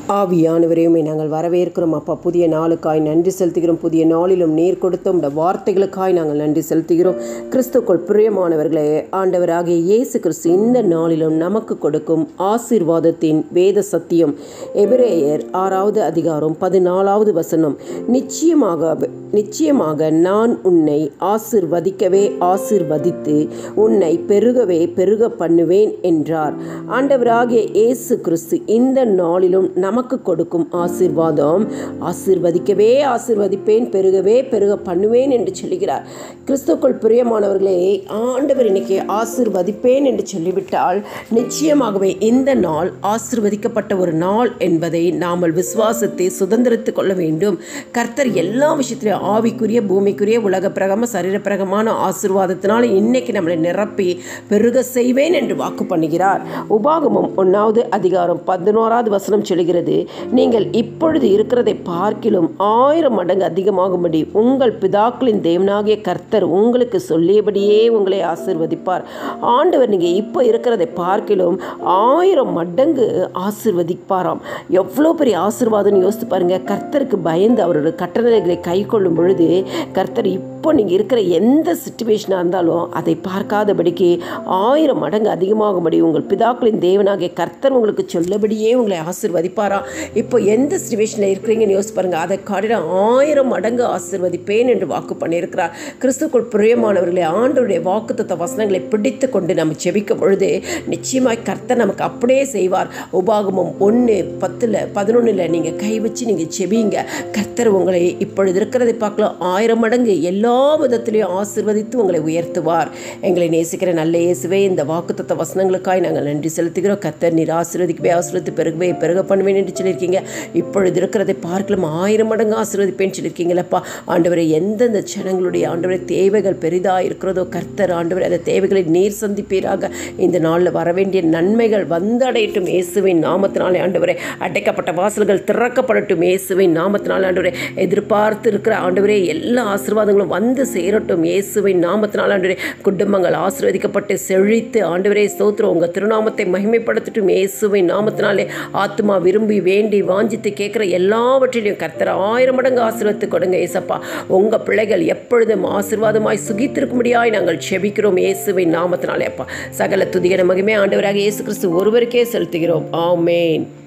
ஆவியானவரையுமே நாங்கள் வரவேற்கிறோம் அப்பா புதிய நாளுக்காய் நன்றி செலுத்துகிறோம் புதிய நாளிலும் நீர் கொடுத்த உடைய வார்த்தைகளுக்காய் நாங்கள் நன்றி செலுத்துகிறோம் கிறிஸ்துக்குள் பிரியமானவர்களே ஆண்டவராகிய இயேசு கிறிஸ்து இந்த நாளிலும் நமக்கு கொடுக்கும் ஆசீர்வாதத்தின் வேத சத்தியம் எபிரேயர் ஆறாவது அதிகாரம் பதினாலாவது வசனம் நிச்சயமாக நிச்சயமாக நான் உன்னை ஆசிர்வதிக்கவே ஆசிர்வதித்து உன்னை பெருகவே பெருக பண்ணுவேன் என்றார் ஆண்டவராகிய இயேசு கிறிஸ்து இந்த நாளிலும் நமக்கு கொடுக்கும் ஆசீர்வாதம் ஆசீர்வதிக்கவே ஆசீர்வதிப்பேன் பெருகவே பெருக பண்ணுவேன் என்று சொல்லுகிறார் கிறிஸ்துக்குள் பிரியமானவர்களே ஆண்டவர் இன்னைக்கு ஆசீர்வதிப்பேன் என்று சொல்லிவிட்டால் நிச்சயமாகவே இந்த நாள் ஆசீர்வதிக்கப்பட்ட ஒரு நாள் என்பதை நாமல் விசுவாசத்தை சுதந்திரத்துக் கொள்ள வேண்டும் கர்த்தர் எல்லா விஷயத்திலும் ஆவிக்குரிய பூமிக்குரிய உலக பிரகம சரீர பிரகமான ஆசீர்வாதத்தினால் இன்னைக்கு நம்மளை நிரப்பி பெருக செய்வேன் என்று வாக்கு பண்ணுகிறார் உபாகமம் ஒன்றாவது அதிகாரம் பதினோராவது வசனம் சொல்கிறது நீங்கள் இப்பொழுது இருக்கிறதை பார்க்கிலும் ஆயிரம் மடங்கு அதிகமாகும்படி உங்கள் பிதாக்களின் தேவனாகிய கர்த்தர் உங்களுக்கு சொல்லியபடியே உங்களை ஆசிர்வதிப்பார் ஆண்டவர் நீங்கள் இப்போ இருக்கிறதை பார்க்கிலும் ஆயிரம் மடங்கு ஆசிர்வதிப்பாராம் எவ்வளோ பெரிய ஆசிர்வாதம்னு யோசித்து பாருங்க கர்த்தருக்கு பயந்து அவரோட கட்டளைகளை கை கொள்ளும் பொழுது கர்த்தர் இப்போ நீங்கள் இருக்கிற எந்த சுச்சுவேஷனாக இருந்தாலும் அதை பார்க்காதபடிக்கு ஆயிரம் மடங்கு அதிகமாகும்படி உங்கள் பிதாக்களின் தேவனாகிய கர்த்தர் உங்களுக்கு சொல்லபடியே உங்களை ஆசிர்வதிப்பாரா இப்போ எந்த சுச்சுவேஷனில் இருக்கிறீங்கன்னு யோசிச்சு பாருங்க அதை காட்டிட ஆயிரம் மடங்கு ஆசிர்வதிப்பேன் என்று வாக்கு பண்ணியிருக்கிறார் கிறிஸ்துக்குள் பிரியமானவர்களே ஆண்டவருடைய வாக்குத்தத்த வசனங்களை பிடித்து கொண்டு நம்ம செபிக்கும் பொழுது நிச்சயமாய் கர்த்தர் நமக்கு அப்படியே செய்வார் உபாகமம் ஒன்று பத்தில் பதினொன்றில் நீங்கள் கை வச்சு நீங்கள் செபிங்க கர்த்தர் உங்களை இப்பொழுது இருக்கிறதை பார்க்கலாம் ஆயிரம் மடங்கு எல்லா விதத்திலையும் ஆசிர்வதித்து உங்களை உயர்த்துவார் எங்களை நேசிக்கிற நல்ல இயேசுவே இந்த வாக்குத்தத்த வசனங்களுக்காய் நாங்கள் நன்றி செலுத்துகிறோம் கர்த்தர் நீர் ஆசீர்வதிக்கவே ஆசீர்வதித்து பெருகவே பெருக பண்ணுவேன் என்று சொல்லியிருக்கீங்க இப்பொழுது இருக்கிறதை பார்க்கலாம் ஆயிரம் மடங்கு ஆசீர்வதிப்பேன்னு சொல்லியிருக்கீங்களப்பா ஆண்டவரை எந்தெந்த ஜனங்களுடைய ஆண்டவரை தேவைகள் பெரிதாக இருக்கிறதோ கர்த்தர் ஆண்டவர் அந்த தேவைகளை நீர் சந்திப்பீராக இந்த நாளில் வர வேண்டிய நன்மைகள் வந்தடையட்டும் இயேசுவின் நாமத்தினாலே ஆண்டவரே அடைக்கப்பட்ட வாசல்கள் திறக்கப்படட்டும் இயேசுவின் நாமத்தினாலே ஆண்டவரே எதிர்பார்த்து இருக்கிற ஆண்டவரே எல்லா ஆசீர்வாதங்களும் வந்து சேரட்டும் இயேசுவின் நாமத்தினால் ஆண்டவரே குடும்பங்கள் ஆசீர்வதிக்கப்பட்டு செழித்து ஆண்டவரே ஸ்தோத்திரம் உங்கள் திருநாமத்தை மகிமைப்படுத்தட்டும் இயேசுவின் நாமத்தினாலே ஆத்மா விரும்பி வேண்டி வாஞ்சித்து கேட்குற எல்லாவற்றிலையும் கர்த்தர் ஆயிரம் மடங்கு ஆசீர்வத்து கொடுங்க ஏசப்பா உங்கள் பிள்ளைகள் எப்பொழுதும் ஆசீர்வாதமாய் சுகித்திருக்கும்படியாய் நாங்கள் செபிக்கிறோம் இயேசுவின் நாமத்தினாலே அப்பா சகல துதிகன மகிமை ஆண்டவராக இயேசு கிறிஸ்து ஒருவருக்கே செலுத்துகிறோம் ஆமேன்